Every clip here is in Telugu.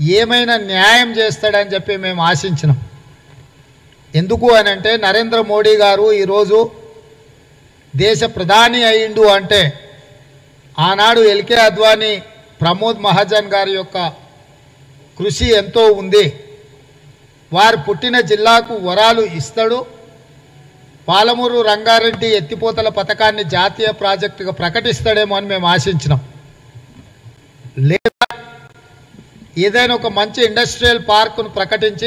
ఏమైనా న్యాయం చేస్తాడని చెప్పి మేము ఆశించినాం ఎందుకు అని అంటే నరేంద్ర మోడీ గారు ఈరోజు దేశ ప్రధాని అయిండు అంటే ఆనాడు ఎల్కే అద్వానీ ప్రమోద్ మహాజన్ గారి యొక్క కృషి ఎంతో ఉంది వారు పుట్టిన జిల్లాకు వరాలు ఇస్తాడు పాలమూరు రంగారెడ్డి ఎత్తిపోతల పథకాన్ని జాతీయ ప్రాజెక్టుగా ప్రకటిస్తాడేమో అని మేము ఆశించినాం లేదా ఏదైనా ఒక మంచి ఇండస్ట్రియల్ పార్కును ప్రకటించి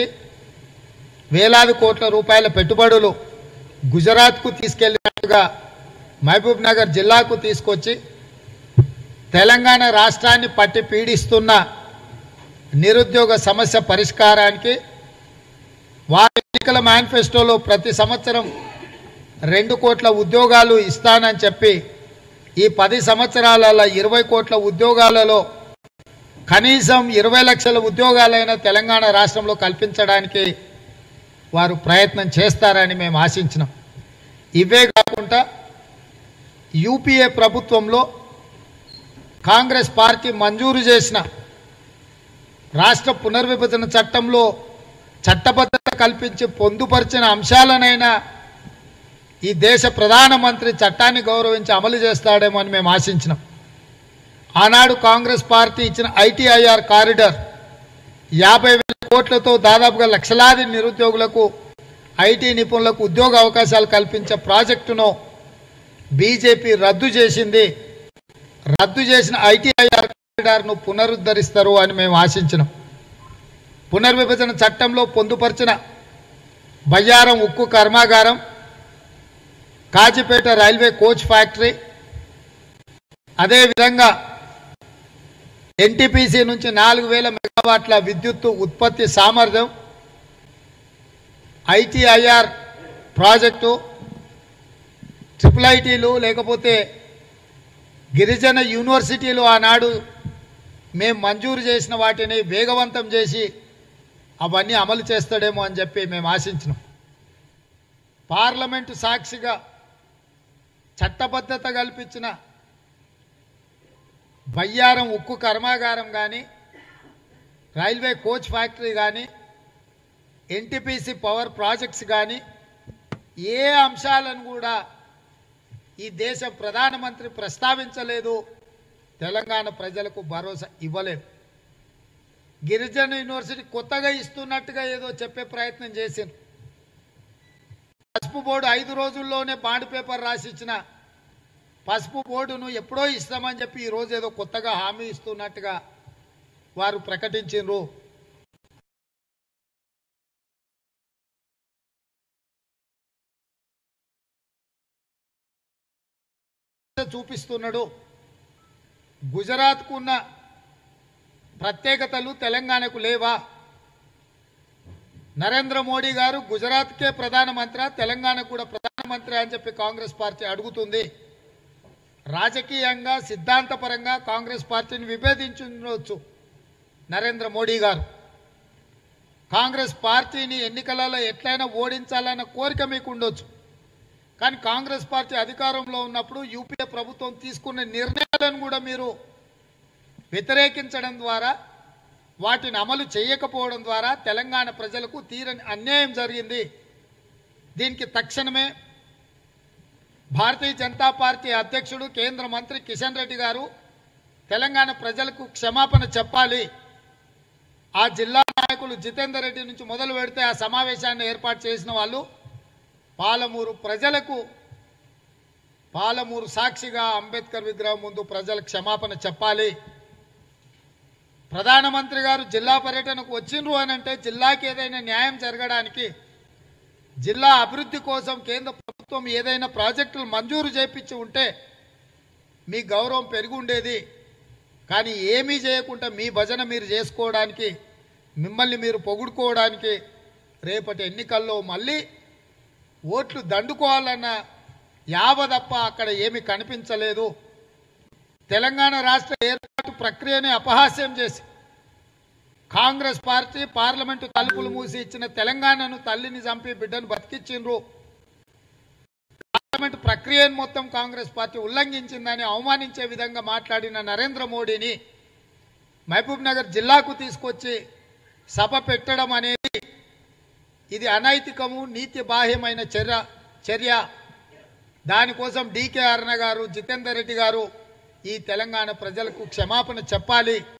వేలాది కోట్ల రూపాయల పెట్టుబడులు గుజరాత్కు తీసుకెళ్ళినట్టుగా మహబూబ్ నగర్ జిల్లాకు తీసుకొచ్చి తెలంగాణ రాష్ట్రాన్ని పట్టి పీడిస్తున్న నిరుద్యోగ సమస్య పరిష్కారానికి వారి ఎన్నికల మేనిఫెస్టోలో ప్రతి సంవత్సరం రెండు కోట్ల ఉద్యోగాలు ఇస్తానని చెప్పి ఈ పది సంవత్సరాలలో ఇరవై కోట్ల ఉద్యోగాలలో కనీసం ఇరవై లక్షల ఉద్యోగాలైన తెలంగాణ రాష్ట్రంలో కల్పించడానికి వారు ప్రయత్నం చేస్తారని మేము ఆశించినాం ఇవే కాకుండా యూపీఏ ప్రభుత్వంలో కాంగ్రెస్ పార్టీ మంజూరు చేసిన రాష్ట్ర పునర్విభజన చట్టంలో చట్టబద్ధత కల్పించి పొందుపరిచిన అంశాలనైనా ఈ దేశ ప్రధానమంత్రి చట్టాన్ని గౌరవించి అమలు చేస్తాడేమో అని మేము ఆశించినాం ఆనాడు కాంగ్రెస్ పార్టీ ఇచ్చిన ఐటీఐఆర్ కారిడార్ యాభై వేల కోట్లతో దాదాపుగా లక్షలాది నిరుద్యోగులకు ఐటీ నిపుణులకు ఉద్యోగ అవకాశాలు కల్పించే ప్రాజెక్టును బీజేపీ రద్దు చేసింది రద్దు చేసిన ఐటీఐఆర్ కారిడార్ను పునరుద్ధరిస్తారు అని మేము ఆశించినాం పునర్విభజన చట్టంలో పొందుపరిచిన బయ్యారం ఉక్కు కర్మాగారం కాజీపేట రైల్వే కోచ్ ఫ్యాక్టరీ అదేవిధంగా ఎన్టీపీసీ నుంచి నాలుగు వేల మెగావాట్ల విద్యుత్తు ఉత్పత్తి సామర్థ్యం ఐటీఐఆర్ ప్రాజెక్టు ట్రిపుల్ ఐటీలు లేకపోతే గిరిజన యూనివర్సిటీలు ఆనాడు మేము మంజూరు చేసిన వాటిని వేగవంతం చేసి అవన్నీ అమలు చేస్తాడేమో అని చెప్పి మేము ఆశించినాం పార్లమెంటు సాక్షిగా చట్టబద్ధత కల్పించిన బయ్యారం ఉక్కు కర్మాగారం కానీ రైల్వే కోచ్ ఫ్యాక్టరీ కానీ ఎన్టీపీసీ పవర్ ప్రాజెక్ట్స్ కానీ ఏ అంశాలను కూడా ఈ దేశ ప్రధానమంత్రి ప్రస్తావించలేదు తెలంగాణ ప్రజలకు భరోసా ఇవ్వలేదు గిరిజన యూనివర్సిటీ కొత్తగా ఇస్తున్నట్టుగా ఏదో చెప్పే ప్రయత్నం చేసింది పసుపు బోర్డు ఐదు రోజుల్లోనే బాండ్ పేపర్ రాసి ఇచ్చిన పసుపు బోర్డును ఎప్పుడో ఇస్తామని చెప్పి ఈ రోజు ఏదో కొత్తగా హామీ ఇస్తున్నట్టుగా వారు ప్రకటించారు చూపిస్తున్నాడు గుజరాత్కు ఉన్న ప్రత్యేకతలు తెలంగాణకు లేవా నరేంద్ర మోడీ గారు గుజరాత్కే ప్రధానమంత్రి తెలంగాణకు కూడా ప్రధానమంత్రి అని చెప్పి కాంగ్రెస్ పార్టీ అడుగుతుంది రాజకీయంగా సిద్ధాంతపరంగా కాంగ్రెస్ పార్టీని విభేదించవచ్చు నరేంద్ర మోడీ గారు కాంగ్రెస్ పార్టీని ఎన్నికలలో ఎట్లయినా ఓడించాలన్న కోరిక మీకు ఉండొచ్చు కానీ కాంగ్రెస్ పార్టీ అధికారంలో ఉన్నప్పుడు యూపీఏ ప్రభుత్వం తీసుకున్న నిర్ణయాలను కూడా మీరు వ్యతిరేకించడం ద్వారా వాటిని అమలు చేయకపోవడం ద్వారా తెలంగాణ ప్రజలకు తీరని అన్యాయం జరిగింది దీనికి తక్షణమే భారతీయ జనతా పార్టీ అధ్యక్షుడు కేంద్ర మంత్రి కిషన్ రెడ్డి గారు తెలంగాణ ప్రజలకు క్షమాపణ చెప్పాలి ఆ జిల్లా నాయకులు జితేందర్ రెడ్డి నుంచి మొదలు పెడితే ఆ సమావేశాన్ని ఏర్పాటు చేసిన వాళ్ళు పాలమూరు ప్రజలకు పాలమూరు సాక్షిగా అంబేద్కర్ విగ్రహం ముందు ప్రజలు క్షమాపణ చెప్పాలి ప్రధానమంత్రి గారు జిల్లా పర్యటనకు వచ్చిండ్రు అని అంటే జిల్లాకి ఏదైనా న్యాయం జరగడానికి జిల్లా అభివృద్ధి కోసం కేంద్ర ప్రభుత్వం ఏదైనా ప్రాజెక్టులు మంజూరు చేపించి ఉంటే మీ గౌరవం పెరిగి ఉండేది కానీ ఏమీ చేయకుండా మీ భజన మీరు చేసుకోవడానికి మిమ్మల్ని మీరు పొగుడుకోవడానికి రేపటి ఎన్నికల్లో మళ్ళీ ఓట్లు దండుకోవాలన్న యావ తప్ప అక్కడ ఏమీ కనిపించలేదు తెలంగాణ రాష్ట్ర ఏర్పాటు ప్రక్రియని అపహాస్యం చేసి కాంగ్రెస్ పార్టీ పార్లమెంటు తలుపులు మూసి ఇచ్చిన తెలంగాణను తల్లిని చంపి బిడ్డను బతికించిండ్రు పార్లమెంటు ప్రక్రియను మొత్తం కాంగ్రెస్ పార్టీ ఉల్లంఘించిందని అవమానించే విధంగా మాట్లాడిన నరేంద్ర మోడీని మహబూబ్ నగర్ జిల్లాకు తీసుకొచ్చి సభ పెట్టడం అనేది ఇది అనైతికము నీతి బాహ్యమైన చర్య చర్య దానికోసం డీకే అరుణ గారు జితేందర్ రెడ్డి గారు ఈ తెలంగాణ ప్రజలకు క్షమాపణ చెప్పాలి